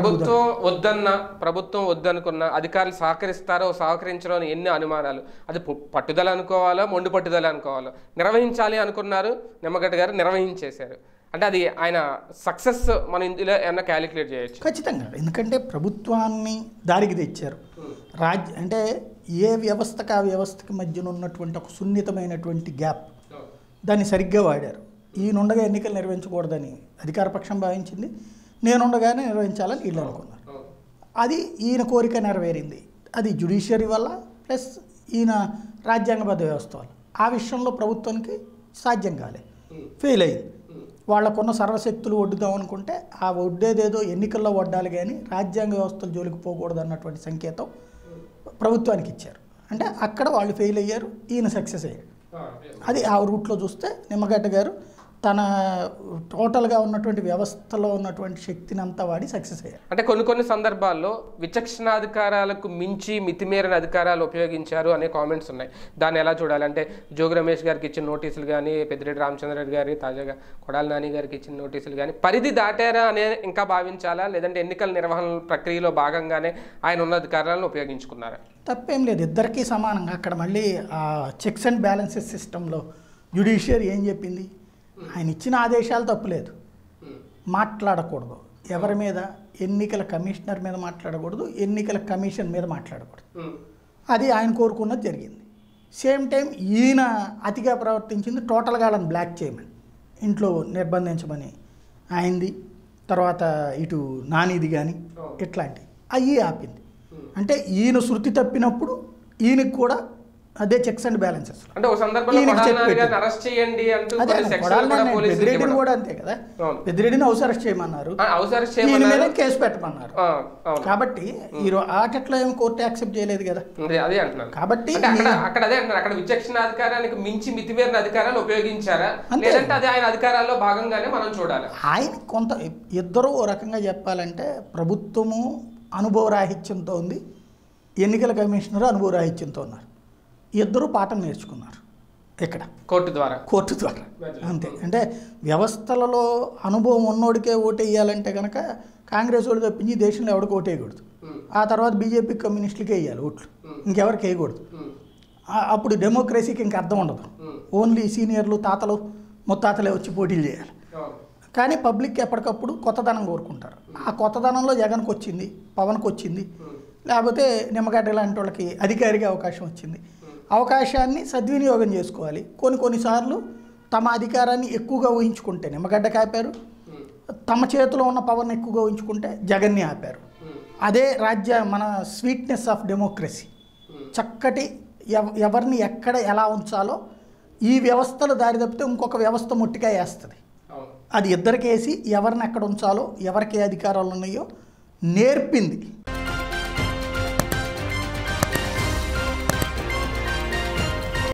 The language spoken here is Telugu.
ప్రభుత్వం వద్దన్న ప్రభుత్వం వద్దనుకున్న అధికారులు సహకరిస్తారో సహకరించరో అని ఎన్ని అనుమానాలు అది పు- పట్టుదల అనుకోవాలో మొండి పట్టుదల అనుకోవాలో నిర్వహించాలి అనుకున్నారు నిమ్మగడ్డ గారు నిర్వహించేశారు అంటే అది ఆయన సక్సెస్ మనం ఇందులో ఏమన్నా క్యాలిక్యులేట్ చేయొచ్చు ఖచ్చితంగా ఎందుకంటే ప్రభుత్వాన్ని దారికి తెచ్చారు రాజ్య అంటే ఏ వ్యవస్థకు ఆ వ్యవస్థకి మధ్యన ఉన్నటువంటి ఒక సున్నితమైనటువంటి గ్యాప్ దాన్ని సరిగ్గా వాడారు ఈయనుండగా ఎన్నికలు నిర్వహించకూడదని అధికార పక్షం భావించింది నేనుండగానే నిర్వహించాలని వీళ్ళు అనుకున్నారు అది ఈయన కోరిక నెరవేరింది అది జుడిషియరీ వల్ల ప్లస్ ఈయన రాజ్యాంగబద్ధ వ్యవస్థ వల్ల ఆ విషయంలో ప్రభుత్వానికి సాధ్యం కాలే ఫెయిల్ అయింది వాళ్ళకున్న సర్వశక్తులు వడ్డుదాం అనుకుంటే ఆ వడ్డేదేదో ఎన్నికల్లో వడ్డాలి కానీ రాజ్యాంగ వ్యవస్థలు జోలికి పోకూడదు అన్నటువంటి సంకేతం ప్రభుత్వానికి ఇచ్చారు అంటే అక్కడ వాళ్ళు ఫెయిల్ అయ్యారు ఈయన సక్సెస్ అయ్యారు అది ఆ రూట్లో చూస్తే నిమ్మగడ్డ గారు తన టోటల్గా ఉన్నటువంటి వ్యవస్థలో ఉన్నటువంటి శక్తిని అంతా వాడి సక్సెస్ అయ్యారు అంటే కొన్ని కొన్ని సందర్భాల్లో విచక్షణాధికారాలకు మించి మితిమీరిన అధికారాలు ఉపయోగించారు అనే కామెంట్స్ ఉన్నాయి దాన్ని ఎలా చూడాలి అంటే జోగి రమేష్ గారికి ఇచ్చిన నోటీసులు కానీ పెద్దిరెడ్డి రామచంద్రరెడ్డి గారి తాజాగా కొడాలి నాని గారికి ఇచ్చిన నోటీసులు కానీ పరిధి దాటారా అనే ఇంకా భావించాలా లేదంటే ఎన్నికల నిర్వహణ ప్రక్రియలో భాగంగానే ఆయన ఉన్న అధికారాలను ఉపయోగించుకున్నారా తప్పేం లేదు ఇద్దరికీ సమానంగా అక్కడ మళ్ళీ ఆ చెక్స్ అండ్ బ్యాలెన్సెస్ సిస్టంలో జ్యుడిషియరీ ఏం చెప్పింది ఆయన ఇచ్చిన ఆదేశాలు తప్పులేదు మాట్లాడకూడదు ఎవరి మీద ఎన్నికల కమిషనర్ మీద మాట్లాడకూడదు ఎన్నికల కమిషన్ మీద మాట్లాడకూడదు అది ఆయన కోరుకున్నది జరిగింది సేమ్ టైం ఈయన అతిగా ప్రవర్తించింది టోటల్గా వాళ్ళని బ్లాక్ చేయమని ఇంట్లో నిర్బంధించమని ఆయనది తర్వాత ఇటు నానిది కానీ ఇట్లాంటివి అవి ఆపింది అంటే ఈయన శృతి తప్పినప్పుడు ఈయనకి కూడా అదే చెక్స్ అండ్ బ్యాలెన్సెస్ అంటే ఒక సందర్భంలో ఈయనకి కొడాలి చెప్పి నాని గారిని పెట్టింది. అరెస్ట్ చేయండి అంటూ అదే కొన్ని సెక్షన్లు కొడాలి కూడా నాని పోలీసులకి పెద్దిరెడ్డిని ఇవ్వడం. కూడా అంతే కదా అవును. పెద్దిరెడ్డిని హౌస్ అరెస్ట్ చేయమన్నారు ఆ, అవసరం ఈయన మీద చేయమన్నారు కేసు పెట్టమన్నారు ఆ, అవును కాబట్టి ఈ రో- ఆటట్లో ఏం కోర్టు యాక్సెప్ట్ చేయలేదు కదా అదే అదే అంటున్నాను కాబట్టి అంటే అక్కడ ఈ- అక్కడ అదే అంటున్నారు అక్కడ విచక్షణ అధికారానికి మించి మితిమీరిన అధికారాలు ఉపయోగించారా అంతే. లేదంటే అది ఆయన అధికారాల్లో భాగంగానే మనం చూడాలి ఆయన కొంత ఇద్దరు ఓ రకంగా చెప్పాలంటే ప్రభుత్వము అనుభవరాహిత్యంతో ఉంది ఎన్నికల కమిషనర్ అనుభవరాహిత్యంతో ఉన్నారు ఇద్దరు పాఠం నేర్చుకున్నారు ఇక్కడ కోర్టు ద్వారా కోర్టు ద్వారా అంతే అంటే వ్యవస్థలలో అనుభవం ఉన్నోడికే ఓటు వేయాలంటే కనుక కాంగ్రెస్ వాళ్ళు తప్పించి ఈ దేశంలో ఎవరికి ఓటు వేయకూడదు ఉమ్, ఆ తర్వాత బీజేపీ కమ్యూనిస్టులకే వేయాలి ఓట్లు ఇంకెవరికి వేయకూడదు ఉమ్, ఆ- అప్పుడు డెమోక్రసీకి ఇంక అర్థం ఉండదు ఉమ్, ఓన్లీ సీనియర్లు తాతలు ముత్తాతలే వచ్చి పోటీలు చేయాలి అవును. కానీ పబ్లిక్ ఎప్పటికప్పుడు కొత్తదనం కోరుకుంటారు ఆ కొత్తదనంలో జగన్కి వచ్చింది పవన్కి వచ్చింది ఉమ్, లేకపోతే నిమ్మగడ్డ లాంటి వాళ్ళకి అధికారిగా అవకాశం వచ్చింది అవకాశాన్ని సద్వినియోగం చేసుకోవాలి కొన్ని కొన్నిసార్లు తమ అధికారాన్ని ఎక్కువగా ఊహించుకుంటే నిమ్మగడ్డ కాపారు ఉమ్, తమ చేతిలో ఉన్న పవర్ని ఎక్కువగా ఊహించుకుంటే జగన్ని ఆపారు ఉమ్, అదే రాజ్య మన స్వీట్నెస్ ఆఫ్ డెమోక్రసీ ఉమ్. చక్కటి ఎవ- ఎవరిని ఎక్కడ ఎలా ఉంచాలో ఈ వ్యవస్థలు దారి తప్పితే ఇంకొక వ్యవస్థ ముట్టిగా వేస్తుంది అవును అది ఇద్దరికేసి ఎవరిని ఎక్కడ ఉంచాలో ఎవరికి ఏ అధికారాలు ఉన్నాయో నేర్పింది